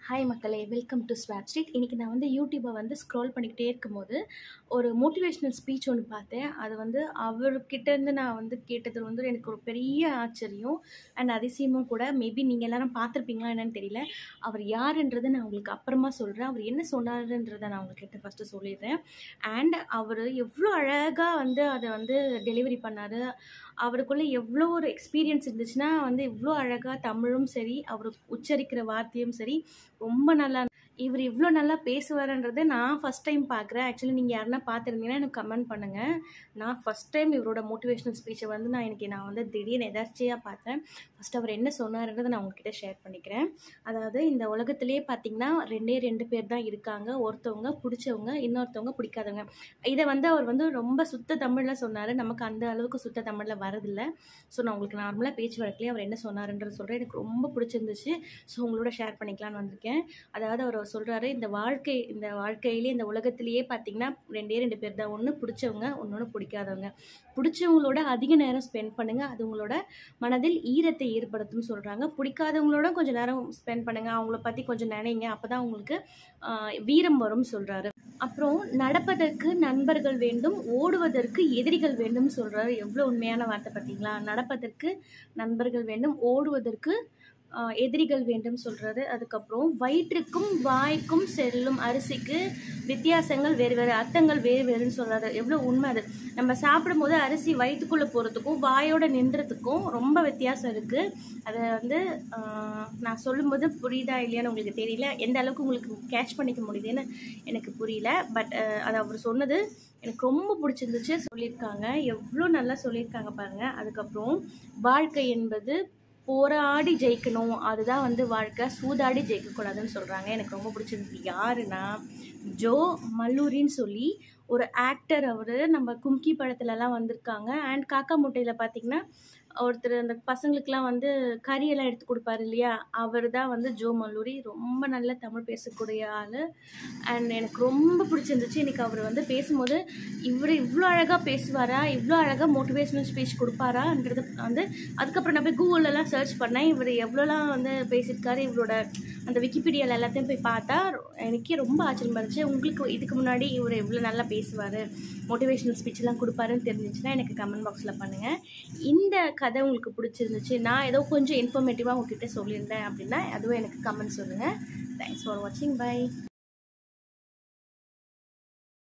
hi மக்களே welcome to swap street இன்றைக்கி நான் வந்து யூடியூப்பை வந்து ஸ்க்ரோல் பண்ணிக்கிட்டே இருக்கும்போது ஒரு மோட்டிவேஷ்னல் ஸ்பீச் ஒன்று பார்த்தேன் அது வந்து அவர்கிட்டேருந்து நான் வந்து கேட்டது வந்து எனக்கு ஒரு பெரிய ஆச்சரியம் அண்ட் அதிசயமும் கூட மேபி நீங்கள் எல்லாரும் பார்த்துருப்பீங்களா என்னன்னு தெரியல அவர் யாருன்றதை நான் உங்களுக்கு அப்புறமா சொல்கிறேன் அவர் என்ன சொன்னாருன்றதை நான் உங்கள்கிட்ட ஃபஸ்ட்டு சொல்லிடுறேன் அண்ட் அவர் எவ்வளோ அழகாக வந்து அதை வந்து டெலிவரி பண்ணார் அவருக்குள்ளே எவ்வளோ ஒரு எக்ஸ்பீரியன்ஸ் இருந்துச்சுன்னா வந்து இவ்வளோ அழகாக தமிழும் சரி அவர் உச்சரிக்கிற வார்த்தையும் சரி ரொம்ப நல்லா இவர் இவ்வளோ நல்லா பேசுவாருன்றதை நான் ஃபஸ்ட் டைம் பார்க்குறேன் ஆக்சுவலி நீங்கள் யாருன்னா பார்த்துருந்தீங்கன்னா எனக்கு கமெண்ட் பண்ணுங்கள் நான் ஃபஸ்ட் டைம் இவரோட மோட்டிவேஷனல் ஸ்பீச்சை வந்து நான் எனக்கு நான் வந்து திடீர்னு எதாச்சியாக பார்த்தேன் ஃபஸ்ட் அவர் என்ன சொன்னாருன்றதை நான் உங்ககிட்ட ஷேர் பண்ணிக்கிறேன் அதாவது இந்த உலகத்திலே பார்த்தீங்கன்னா ரெண்டே ரெண்டு பேர் தான் இருக்காங்க ஒருத்தவங்க பிடிச்சவங்க இன்னொருத்தவங்க பிடிக்காதவங்க இதை வந்து அவர் வந்து ரொம்ப சுத்த தமிழில் சொன்னார் நமக்கு அந்த அளவுக்கு சுத்த தமிழில் வரதில்லை ஸோ நான் உங்களுக்கு நார்மலாக பேச்சு வழக்கிலே அவர் என்ன சொன்னாருன்றது சொல்கிறேன் எனக்கு ரொம்ப பிடிச்சிருந்துச்சு ஸோ உங்களோட ஷேர் பண்ணிக்கலான்னு வந்திருக்கேன் அதாவது அவர் சொல்கிறாரு இந்த வாழ்க்கை இந்த வாழ்க்கையிலே இந்த உலகத்திலேயே பார்த்தீங்கன்னா ரெண்டே ரெண்டு பேர் தான் ஒன்று பிடிச்சவங்க ஒன்று பிடிக்காதவங்க பிடிச்சவங்களோட அதிக நேரம் ஸ்பெண்ட் பண்ணுங்கள் அது உங்களோட மனதில் ஈரத்தை ஏற்படுத்தும்னு சொல்கிறாங்க பிடிக்காதவங்களோட கொஞ்சம் நேரம் ஸ்பெண்ட் பண்ணுங்கள் அவங்கள பற்றி கொஞ்சம் நினைங்க அப்போ தான் உங்களுக்கு ஆஹ், வீரம் வரும்னு சொல்கிறாரு அப்புறம் நடப்பதற்கு நண்பர்கள் வேண்டும் ஓடுவதற்கு எதிரிகள் வேண்டும் சொல்கிறாரு எவ்வளோ உண்மையான வார்த்தை பார்த்தீங்களா நடப்பதற்கு நண்பர்கள் வேண்டும் ஓடுவதற்கு ஆஹ், எதிரிகள் வேண்டும் சொல்கிறாரு அதுக்கப்புறம் வயிற்றுக்கும் வாய்க்கும் செல்லும் அரிசிக்கு வித்தியாசங்கள் வேறு வேறு அர்த்தங்கள் வேறு வேறுன்னு சொல்கிறாரு எவ்வளோ உண்மை அது நம்ம சாப்பிடும்போது அரிசி வயிற்றுக்குள்ளே போகிறதுக்கும் வாயோட நின்றதுக்கும் ரொம்ப வித்தியாசம் இருக்குது அதை வந்து ஆஹ், நான் சொல்லும்போது புரியுதா இல்லையான்னு உங்களுக்கு தெரியல எந்த அளவுக்கு உங்களுக்கு கேட்ச் பண்ணிக்க முடியுதுன்னு எனக்கு புரியல பட் அது அவர் சொன்னது எனக்கு ரொம்ப பிடிச்சிருந்துச்சு சொல்லியிருக்காங்க எவ்வளோ நல்லா சொல்லியிருக்காங்க பாருங்கள் அதுக்கப்புறம் வாழ்க்கை என்பது போராடி ஜெயிக்கணும் அதுதான் வந்து வாழ்க்கை சூதாடி ஜெயிக்கக்கூடாதுன்னு சொல்கிறாங்க எனக்கு ரொம்ப பிடிச்சிருந்தது யாருன்னா ஜோ மல்லூரின்னு சொல்லி ஒரு ஆக்டர் அவர் நம்ம கும்கி படத்துலலாம் வந்திருக்காங்க அண்ட் காக்கா முட்டையில் பார்த்தீங்கன்னா ஒருத்தர் அந்த பசங்களுக்கெலாம் வந்து கறியெல்லாம் எடுத்து கொடுப்பாரு இல்லையா அவர் தான் வந்து ஜோ மல்லூரி ரொம்ப நல்ல தமிழ் பேசக்கூடிய ஆள் அண்ட் எனக்கு ரொம்ப பிடிச்சிருந்துச்சு எனக்கு அவர் வந்து பேசும்போது இவர் இவ்வளோ அழகாக பேசுவாரா இவ்வளோ அழகாக மோட்டிவேஷனல் ஸ்பீச் கொடுப்பாரான்றது வந்து அதுக்கப்புறம் நான் போய் கூகுளெலாம் சர்ச் பண்ணேன் இவர் எவ்வளோலாம் வந்து பேசியிருக்காரு இவரோட அந்த விக்கிபீடியாவில் எல்லாத்தையும் போய் பார்த்தா எனக்கே ரொம்ப ஆச்சரியமா இருந்துச்சு உங்களுக்கு இதுக்கு முன்னாடி இவர் எவ்வளோ நல்லா பேசுவார் மோட்டிவேஷனல் ஸ்பீச்லாம் கொடுப்பாருன்னு தெரிஞ்சிச்சுன்னா எனக்கு கமெண்ட் பாக்ஸில் பண்ணுங்கள் இந்த கதை உங்களுக்கு பிடிச்சிருந்துச்சு நான் ஏதோ கொஞ்சம் இன்ஃபர்மேட்டிவாக உங்ககிட்ட சொல்லியிருந்தேன் அப்படின்னா அதுவும் எனக்கு கமெண்ட் சொல்லுங்கள் தேங்க்ஸ் ஃபார் வாட்சிங் பை